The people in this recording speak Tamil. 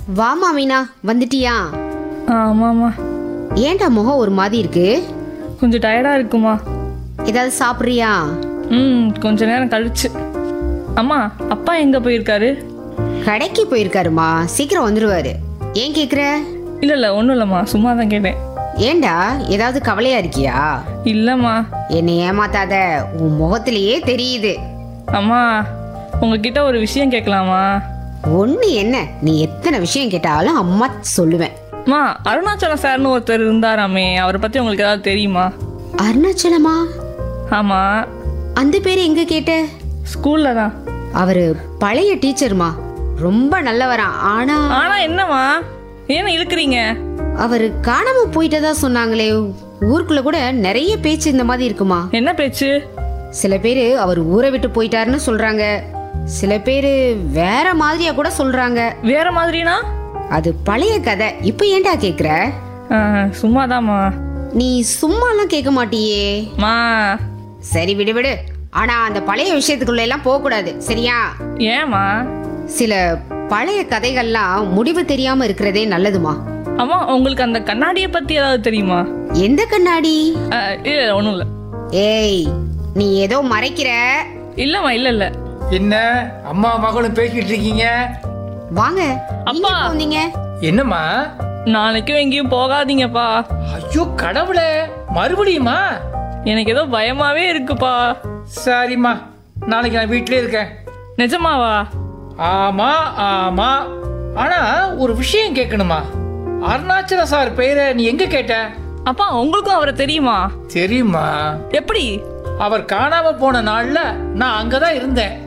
வாமா மீனா வந்துட்டியா ஆ ஆமாம்மா ஏன்டா முகம் ஒரு மாதிரி இருக்கு கொஞ்சம் டயர்டாக இருக்குமா ஏதாவது சாப்பிட்றியா ம் கொஞ்ச நேரம் கழிச்சு அம்மா அப்பா எங்கே போயிருக்காரு கடைக்கு போயிருக்காருமா சீக்கிரம் வந்துருவாரு ஏன் கேக்குற இல்லை இல்லை ஒன்றும் இல்லைம்மா சும்மா தான் கேட்டேன் ஏன்டா ஏதாவது கவலையா இருக்கியா இல்லைம்மா என்னை ஏமாத்தாத உன் முகத்திலேயே தெரியுது அம்மா உங்ககிட்ட ஒரு விஷயம் கேட்கலாமா ஒண்ணு என்ன நீ எத்தனை விஷயம் கேட்டாலும் அம்மா சொல்லுவேன் அம்மா அருணாச்சலம் சார்னு ஒருத்தர் இருந்தாராமே அவரை பற்றி உங்களுக்கு ஏதாவது தெரியுமா அருணாச்சலமா ஆமாம் அந்த பேர் எங்க கேட்ட ஸ்கூலில் தான் அவரு பழைய டீச்சர்மா ரொம்ப நல்லவராம் ஆனா ஆனால் என்னம்மா ஏன் இழுக்கிறீங்க அவரு காணாம போயிட்டதா சொன்னாங்களே ஊருக்குள்ள கூட நிறைய பேச்சு இந்த மாதிரி இருக்குமா என்ன பேச்சு சில பேரு அவர் ஊரை விட்டு போயிட்டாருன்னு சொல்றாங்க சில பேரு வேற மாதிரியா கூட சொல்றாங்க வேற மாதிரினா அது பழைய கதை இப்போ ஏன்டா கேக்குற ஆ, சும்மாதாம்மா நீ சும்மாலாம் கேட்க மாட்டியே மா சரி விடு விடு ஆனா அந்த பழைய விஷயத்துக்குள்ள எல்லாம் போக கூடாது சரியா ஏம்மா சில பழைய கதைகள்லாம் முடிவு தெரியாம இருக்கிறதே நல்லதுமா அம்மா உங்களுக்கு அந்த கண்ணாடியை பற்றி ஏதாவது தெரியுமா எந்த கண்ணாடி ஆ, இல்ல ஒன்றும் இல்லை ஏய் நீ ஏதோ மறைக்கிற இல்லைம்மா இல்லை இல்லை என்ன அம்மா மகளும் பேசிட்டு இருக்கீங்க வாங்க நீங்க அப்பா. எப்போ வந்தீங்க என்னம்மா நாளைக்கும் எங்கேயும் போகாதீங்கப்பா ஐயோ கடவுளே மறுபடியுமா எனக்கு ஏதோ பயமாவே இருக்குப்பா சரிம்மா நாளைக்கு நான் வீட்டிலே இருக்கேன் நிஜமாவா ஆமா ஆமா ஆனா ஒரு விஷயம் கேட்கணுமா அருணாச்சல சார் பெயரை நீ எங்க கேட்ட அப்பா உங்களுக்கும் அவரை தெரியுமா தெரியுமா எப்படி அவர் காணாம போன நாள்ல நான் அங்கதான் இருந்தேன்